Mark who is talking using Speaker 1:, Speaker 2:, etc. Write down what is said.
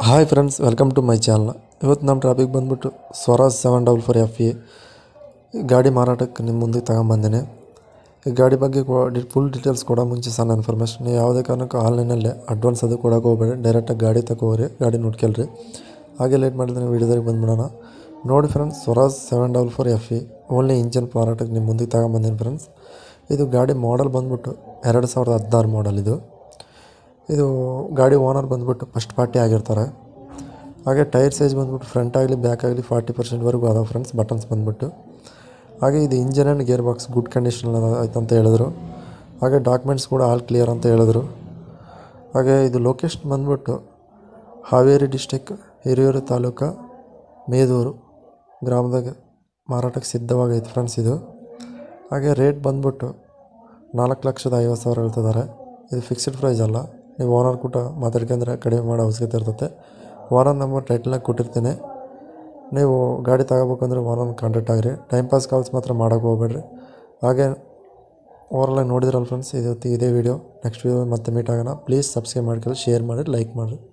Speaker 1: hi friends welcome to my channel ಇವತ್ತು ನಮ್ಮ ಟ್ರಾಫಿಕ್ ಬಂದ್ಬಿಟ್ಟು Swaraj seven double four F E ಗಾಡಿ ಮಾರಾಟಕ್ಕೆ ನಿಮ್ಮ ಮುಂದೆ ತಗೊಂಬಂದೇನೆ ಈ ಗಾಡಿ ಬಗ್ಗೆ ಫುಲ್ ಡೀಟೇಲ್ಸ್ ಕೊಡೋ ಮುಂಚೆ ಸಣ್ಣ ಇನ್ಫಾರ್ಮೇಷನ್ ನೀವು ಯಾವುದೇ ಕಾರಣಕ್ಕೂ ಆನ್ಲೈನಲ್ಲೇ ಅಡ್ವಾನ್ಸ್ ಅದು ಕೊಡೋಕೆ ಹೋಗ್ಬೇಡಿ ಡೈರೆಕ್ಟಾಗಿ ಗಾಡಿ ತಗೋರಿ ಗಾಡಿ ನೋಡ್ಕೊಳ್ರಿ ಹಾಗೆ ಲೇಟ್ ಮಾಡಿದ್ರೆ ವಿಡಿಯೋದಾಗ ಬಂದ್ಬಿಡೋಣ ನೋಡಿ friends Swaraj seven double four F E only engine ಮಾರಾಟಕ್ಕೆ ನಿಮ್ಮ ಮುಂದೆ ತಗೊಂಬಂದಿನಿ ಫ್ರೆಂಡ್ಸ್ ಇದು ಗಾಡಿ ಮಾಡಲ್ ಬಂದ್ಬಿಟ್ಟು ಎರಡು ಸಾವಿರದ ಹದಿನಾರು ಮಾಡಲ್ ಇದು ಇದು ಗಾಡಿ ಓನರ್ ಬಂದ್ಬಿಟ್ಟು ಫಸ್ಟ್ ಪಾರ್ಟಿ ಆಗಿರ್ತಾರೆ ಹಾಗೆ ಟೈರ್ ಸೈಜ್ ಬಂದ್ಬಿಟ್ಟು ಫ್ರಂಟ್ ಆಗಲಿ ಬ್ಯಾಕ್ ಆಗಲಿ ಫಾರ್ಟಿ ಪರ್ಸೆಂಟ್ವರೆಗೂ ಅದಾವೆ ಫ್ರೆಂಡ್ಸ್ ಬಟನ್ಸ್ ಬಂದ್ಬಿಟ್ಟು ಹಾಗೆ ಇದು engine and gearbox good condition ಆಯ್ತು ಅಂತ ಹೇಳಿದ್ರು ಹಾಗೆ ಡಾಕ್ಯುಮೆಂಟ್ಸ್ ಕೂಡ ಆಲ್ ಕ್ಲಿಯರ್ ಅಂತ ಹೇಳಿದ್ರು ಹಾಗೆ ಇದು ಲೊಕೇಶನ್ ಬಂದ್ಬಿಟ್ಟು ಹಾವೇರಿ ಡಿಸ್ಟಿಕ್ ಹಿರಿಯೂರು ತಾಲೂಕು ಮೇದೂರು ಗ್ರಾಮದಾಗ ಮಾರಾಟಕ್ಕೆ ಸಿದ್ಧವಾಗೈತೆ ಫ್ರೆಂಡ್ಸ್ ಇದು ಹಾಗೆ ರೇಟ್ ಬಂದ್ಬಿಟ್ಟು ನಾಲ್ಕು ಲಕ್ಷದ ಐವತ್ತು ಸಾವಿರ ಹೇಳ್ತಿದ್ದಾರೆ ಇದು ಫಿಕ್ಸ್ಡ್ ಪ್ರೈಸ್ ಅಲ್ಲ ನೀವು ಓನರ್ ಕೂಟ ಮಾತಾಡ್ಕೊಂಡ್ರೆ ಕಡಿಮೆ ಮಾಡೋ ಅವಶ್ಯಕತೆ ಇರ್ತದೆ ಓನರ್ ನಂಬರ್ ಟೈಟಲ್ನಾಗ ಕೊಟ್ಟಿರ್ತೀನಿ ನೀವು ಗಾಡಿ ತಗೋಬೇಕಂದ್ರೆ ಓನರ್ ಕಾಂಟ್ಯಾಕ್ಟ್ ಆಗಿರಿ ಟೈಮ್ ಪಾಸ್ ಕಾಲ್ಸ್ ಮಾತ್ರ ಮಾಡೋಕೆ ಹೋಗ್ಬೇಡ್ರಿ ಹಾಗೆ ಓವರಲ್ಲ ನೋಡಿದ್ರಲ್ಲ ಫ್ರೆಂಡ್ಸ್ ಇದು ಇದೇ ವಿಡಿಯೋ ನೆಕ್ಸ್ಟ್ ವಿಡಿಯೋ ಮತ್ತೆ ಮೀಟ್ ಆಗೋಣ ಪ್ಲೀಸ್ ಸಬ್ಸ್ಕ್ರೈಬ್ ಮಾಡ್ಕೊಳ್ಳಿ ಶೇರ್ ಮಾಡಿ ಲೈಕ್ ಮಾಡಿರಿ